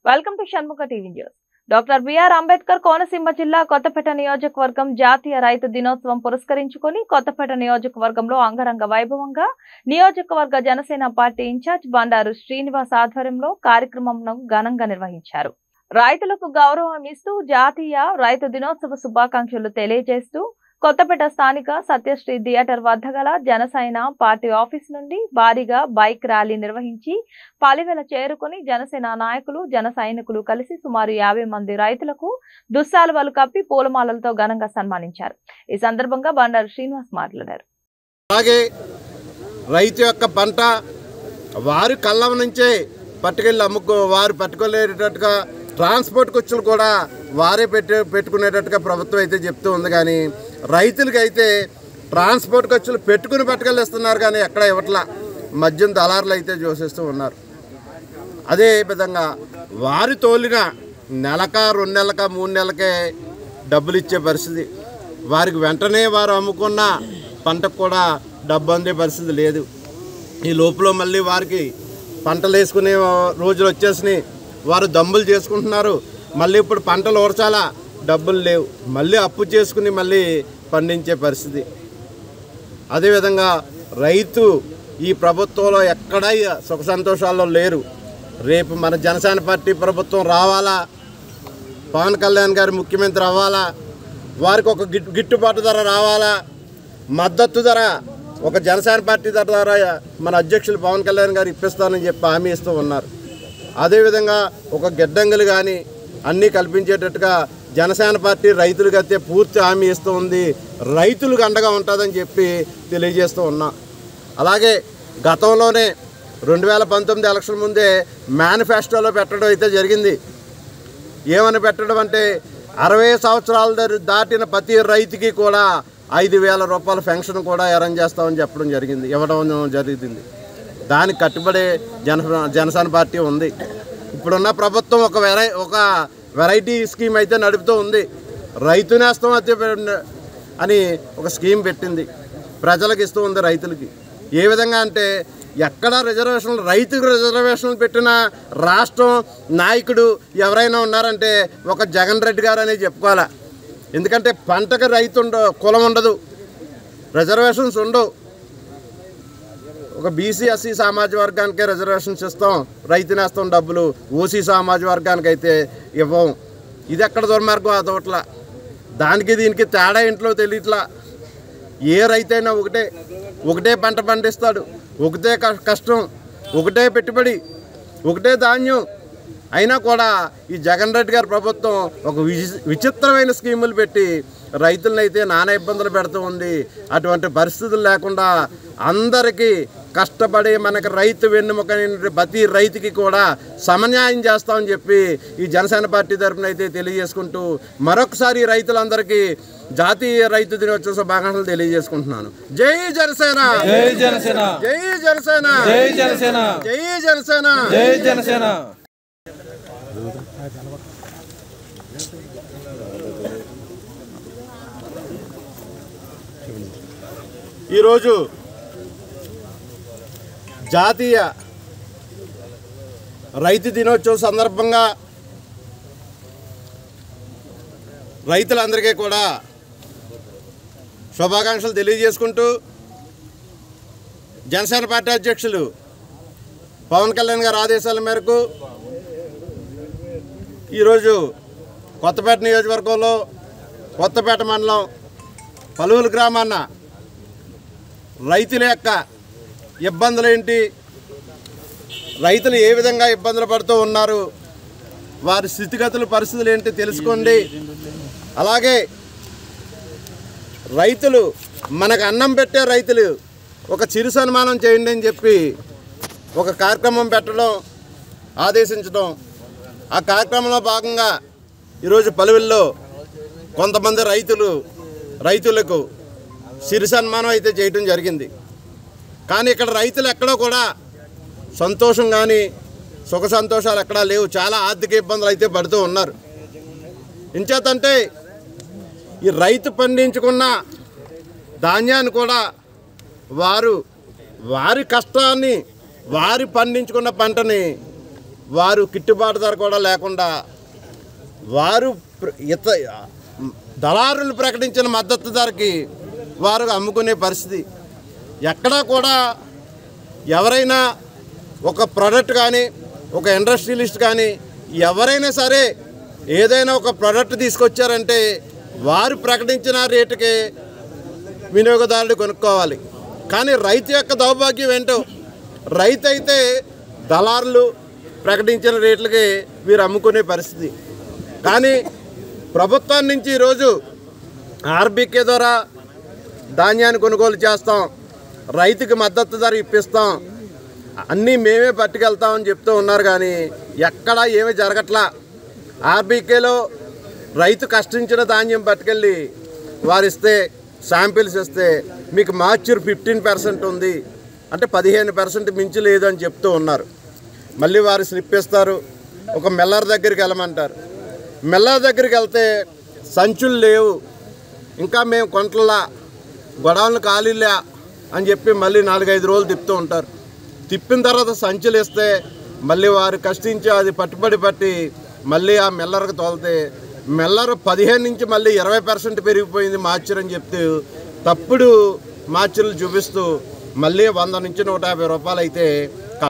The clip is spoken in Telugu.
welcome to Shanmukha TV news doctor B R Ambedkar Konaseema జిల్లా కొత్తపేట నియోజకవర్గం జాతీయ రైతు దినోత్సవం పురస్కరించుకొని కొత్తపేట నియోజకవర్గంలో అంగరంగ వైభవంగా నియోజకవర్గ జనసేన పార్టీ ఇన్ఛార్జ్ బండారు శ్రీనివాస్ ఆధ్వర్యంలో కార్యక్రమంను ఘనంగా నిర్వహించారు రైతులకు గౌరవం ఇస్తూ జాతీయ రైతు దినోత్సవ శుభాకాంక్షలు తెలియజేస్తూ కొత్తపేట స్థానిక సత్యశ్రీ థియేటర్ వద్ద గల జనసేన పార్టీ ఆఫీస్ నుండి భారీగా బైక్ ర్యాలీ నిర్వహించి పలివెల చేరుకుని జనసేన నాయకులు జన సైనికులు కలిసి సుమారు యాభై మంది రైతులకు దుస్సాలువలు కప్పి పూలమాలలతో ఘనంగా సన్మానించారు ఈ సందర్భంగా బండారు శ్రీనివాస్ మాట్లాడారు అలాగే రైతు యొక్క పంట వారి కళ్ళం నుంచే పట్టుకెళ్ళి అమ్ముకో వారు పట్టుకోలేటట్టుగా ట్రాన్స్పోర్ట్ ఖర్చులు కూడా వారే పెట్టి పెట్టుకునేటట్టుగా ప్రభుత్వం అయితే చెప్తూ ఉంది కానీ రైతులకి అయితే ట్రాన్స్పోర్ట్ ఖర్చులు పెట్టుకుని పట్టుకెళ్ళిస్తున్నారు కానీ ఎక్కడ ఇవ్వట్లా మద్యం దళారులు అయితే చూసేస్తూ ఉన్నారు అదే విధంగా వారి తోలిన నెలక రెండు నెలక మూడు నెలలకే డబ్బులు ఇచ్చే పరిస్థితి వారికి వెంటనే వారు అమ్ముకున్న పంటకు కూడా డబ్బు అందే పరిస్థితి లేదు ఈ లోపల మళ్ళీ వారికి పంటలు వేసుకునే రోజులు వచ్చేసినాయి వారు దమ్ములు చేసుకుంటున్నారు మళ్ళీ ఇప్పుడు పంటలు ఓర్చాలా డబ్బులు లేవు మళ్ళీ అప్పు చేసుకుని మళ్ళీ పండించే పరిస్థితి అదేవిధంగా రైతు ఈ ప్రభుత్వంలో ఎక్కడా సుఖ సంతోషాల్లో లేరు రేపు మన జనసేన పార్టీ ప్రభుత్వం రావాలా పవన్ కళ్యాణ్ గారు ముఖ్యమంత్రి అవ్వాలా వారికి ఒక గిట్ గిట్టుబాటు ధర రావాలా మద్దతు ధర ఒక జనసేన పార్టీ ధర ద్వారా మన అధ్యక్షులు పవన్ కళ్యాణ్ గారు ఇప్పిస్తానని చెప్పి హామీ ఇస్తూ ఉన్నారు అదేవిధంగా ఒక గిడ్డంగులు కానీ అన్నీ కల్పించేటట్టుగా జనసేన పార్టీ రైతులకు అయితే పూర్తి హామీ ఇస్తూ ఉంది రైతులకు అండగా ఉంటుందని చెప్పి తెలియజేస్తూ ఉన్నాం అలాగే గతంలోనే రెండు వేల పంతొమ్మిది ఎలక్షన్ ముందే మేనిఫెస్టోలో పెట్టడం అయితే జరిగింది ఏమని పెట్టడం అంటే అరవై సంవత్సరాలు దరి- దాటిన ప్రతి రైతుకి కూడా ఐదు వేల రూపాయల పెన్షన్ కూడా అరేంజ్ చేస్తామని చెప్పడం జరిగింది ఇవ్వడం జరిగింది దానికి కట్టుబడి జన జనసేన పార్టీ ఉంది ఇప్పుడున్న ప్రభుత్వం ఒక వెరై ఒక వెరైటీ స్కీమ్ అయితే నడుపుతూ ఉంది రైతు నేస్తం అయితే పె- అని ఒక స్కీమ్ పెట్టింది ప్రజలకు ఇస్తూ ఉంది రైతులకి ఏ విధంగా అంటే ఎక్కడ రిజర్వేషన్లు రైతుకు రిజర్వేషన్లు పెట్టిన రాష్ట్రం నాయకుడు ఎవరైనా ఉన్నారంటే ఒక జగన్ రెడ్డి గారు అనేది చెప్పుకోవాలా ఎందుకంటే పంటకు రైతు ఉండ కులం ఉండదు రిజర్వేషన్స్ ఉండవు ఒక బీసీ ఎస్సీ సామాజిక వర్గానికే రిజర్వేషన్స్ ఇస్తాం రైతు నేస్తాం డబ్బులు ఓసీ సామాజిక వర్గానికి అయితే ఇవ్వం ఇది ఎక్కడ దుర్మార్గం అదొకట్లా దానికి దీనికి తేడా ఇంట్లో తెలియట్లా ఏ రైతైనా ఒకటే ఒకటే పంట పండిస్తాడు ఒకటే క- కష్టం ఒకటే పెట్టుబడి ఒకటే ధాన్యం అయినా కూడా ఈ జగన్ రెడ్డి గారి ప్రభుత్వం ఒక విచి- విచిత్రమైన స్కీములు పెట్టి రైతులను అయితే నానా ఇబ్బందులు పెడుతూ ఉంది అటువంటి పరిస్థితులు లేకుండా అందరికీ కష్టపడి మనకి రైతు వెన్నుముకైన ప్రతి రైతుకి కూడా సమన్యాయం చేస్తామని చెప్పి ఈ జనసేన పార్టీ తరఫున అయితే తెలియజేసుకుంటూ మరొకసారి ఈ రైతులందరికీ జాతీయ రైతు దినోత్సవ శుభాకాంక్షలు తెలియజేసుకుంటున్నాను జై జనసేన జై జనసేన జై జనసేన జై జనసేన జై జనసేన జై జనసేన ఈరోజు జాతీయ రైతు దినోత్సవం సందర్భంగా రైతులందరికీ కూడా శుభాకాంక్షలు తెలియజేసుకుంటూ జనసేన పార్టీ అధ్యక్షులు పవన్ కళ్యాణ్ గారి ఆదేశాల మేరకు ఈరోజు కొత్తపేట నియోజకవర్గంలో కొత్తపేట మండలం పలువురు గ్రామాన్న రైతుల యొక్క ఇబ్బందులు ఏంటి రైతులు ఏ విధంగా ఇబ్బందులు పడుతూ ఉన్నారు వారి స్థితిగతుల పరిస్థితులు ఏంటి తెలుసుకోండి అలాగే రైతులు మనకు అన్నం పెట్టే రైతులు ఒక చిరు సన్మానం చేయండి అని చెప్పి ఒక కార్యక్రమం పెట్టడం ఆదేశించడం ఆ కార్యక్రమంలో భాగంగా ఈరోజు పలువుల్లో కొంతమంది రైతులు రైతులకు సిరి సన్మానం అయితే చేయడం జరిగింది కానీ ఇక్కడ రైతులు ఎక్కడో కూడా సంతోషం కానీ సుఖ సంతోషాలు ఎక్కడా లేవు చాలా ఆర్థిక ఇబ్బందులు అయితే పడుతూ ఉన్నారు ఇంచేతంటే ఈ రైతు పండించుకున్న ధాన్యాన్ని కూడా వారు వారి కష్టాన్ని వారి పండించుకున్న పంటని వారు గిట్టుబాటు ధర కూడా లేకుండా వారు ప్ర- ఇత దళారులు ప్రకటించిన మద్దతు ధరకి వారు అమ్ముకునే పరిస్థితి ఎక్కడా కూడా ఎవరైనా ఒక ప్రోడక్ట్ కానీ ఒక ఇండస్ట్రియలిస్ట్ కానీ ఎవరైనా సరే ఏదైనా ఒక ప్రోడక్ట్ తీసుకొచ్చారంటే వారు ప్రకటించిన రేటుకి వినియోగదారుడు కొనుక్కోవాలి కానీ రైతు యొక్క దౌర్భాగ్యం ఏంటో రైతు అయితే దళారులు ప్రకటించిన రేట్లకి వీరు అమ్ముకునే పరిస్థితి కానీ ప్రభుత్వం నుంచి ఈరోజు ఆర్బీకే ద్వారా ధాన్యాన్ని కొనుగోలు చేస్తాం రైతుకి మద్దతు ధర ఇప్పిస్తాం అన్నీ మేమే పట్టుకెళ్తామని చెప్తూ ఉన్నారు కానీ ఎక్కడా ఏమీ జరగట్లా ఆర్బీకేలో రైతు కష్టించిన ధాన్యం పట్టుకెళ్ళి వారిస్తే శాంపిల్స్ ఇస్తే మీకు మార్చూర్ ఫిఫ్టీన్ పర్సెంట్ ఉంది అంటే పదిహేను పర్సెంట్ మించి లేదు అని చెప్తూ ఉన్నారు మళ్ళీ వారు స్లిప్ ఇస్తారు ఒక మెల్లర్ దగ్గరికి వెళ్ళమంటారు మెల్లర్ దగ్గరికి వెళ్తే సంచులు లేవు ఇంకా మేము కొంటలా గొడవలను ఖాళీలే అని చెప్పి మళ్ళీ నాలుగైదు రోజులు తిప్పుతూ ఉంటారు తిప్పిన తర్వాత సంచులు ఇస్తే మళ్ళీ వారు కష్టించి అది పట్టుబడి పట్టి మళ్ళీ ఆ మెల్లరకు తోలితే మెల్లరు పదిహేను నుంచి మళ్ళీ ఇరవై పర్సెంట్ పెరిగిపోయింది మార్చర్ అని చెప్తూ తప్పుడు మార్చర్లు చూపిస్తూ మళ్ళీ వంద నుంచి నూట యాభై రూపాయలు అయితే